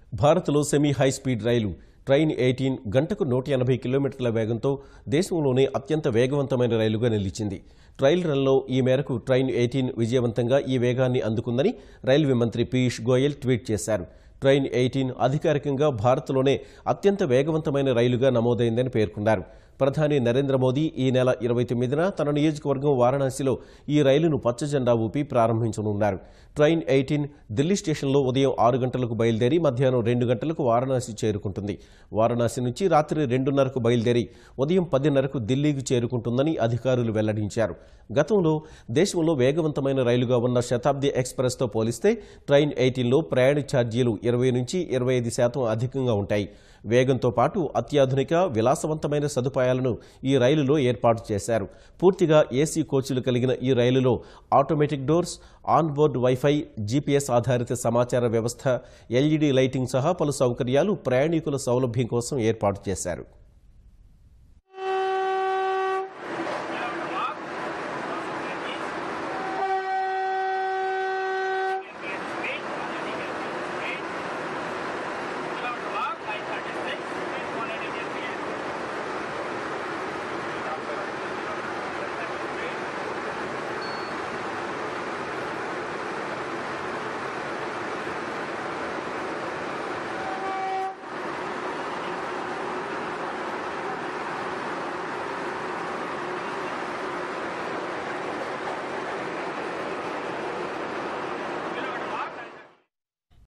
భారత్లో semi high speed రైలు train eighteen గంటకు నూట ఎనభై కిలోమీటర్ల వేగంతో దేశంలోనే అత్యంత వేగవంతమైన రైలుగా నిలిచింది ట్రయల్ రన్లో ఈ మేరకు ట్రైన్ ఎయిటీన్ విజయవంతంగా ఈ వేగాన్ని అందుకుందని రైల్వే మంత్రి పీయూష్ గోయల్ ట్వీట్ చేశారు ట్రైన్ ఎయిటీన్ అధికారికంగా భారత్లోనే అత్యంత వేగవంతమైన రైలుగా నమోదైందని పేర్కొన్నారు ప్రధాని నరేంద్ర మోదీ ఈ నెల ఇరవై తొమ్మిదిన తన నియోజకవర్గం వారణాసిలో ఈ రైలును పచ్చజెండా ఊపి ప్రారంభించనున్నారు ట్రైన్ ఎయిటీన్ ఢిల్లీ స్టేషన్లో ఉదయం ఆరు గంటలకు బయలుదేరి మధ్యాహ్నం రెండు గంటలకు వారణాసి చేరుకుంటుంది వారణాసి నుంచి రాత్రి రెండున్నరకు బయలుదేరి ఉదయం పదిన్నరకు ఢిల్లీకి చేరుకుంటుందని అధికారులు వెల్లడించారు గతంలో దేశంలో వేగవంతమైన రైలుగా ఉన్న శతాబ్ది ఎక్స్ప్రెస్తో పోలిస్తే ట్రైన్ ఎయిటీన్లో ప్రయాణ ఛార్జీలు ఇరవై నుంచి ఇరవై ఐదు శాతం అధికంగా ఉంటాయి వేగంతో పాటు అత్యాధునిక విలాసవంతమైన సదుపాయాలను ఈ రైలులో ఏర్పాటు చేశారు పూర్తిగా ఏసీ కోచ్లు కలిగిన ఈ రైలులో automatic doors on board WiFi GPS ఆధారిత సమాచార వ్యవస్థ ఎల్ఈడీ లైటింగ్ సహా పలు సౌకర్యాలు ప్రయాణికుల సౌలభ్యం కోసం ఏర్పాటు చేశారు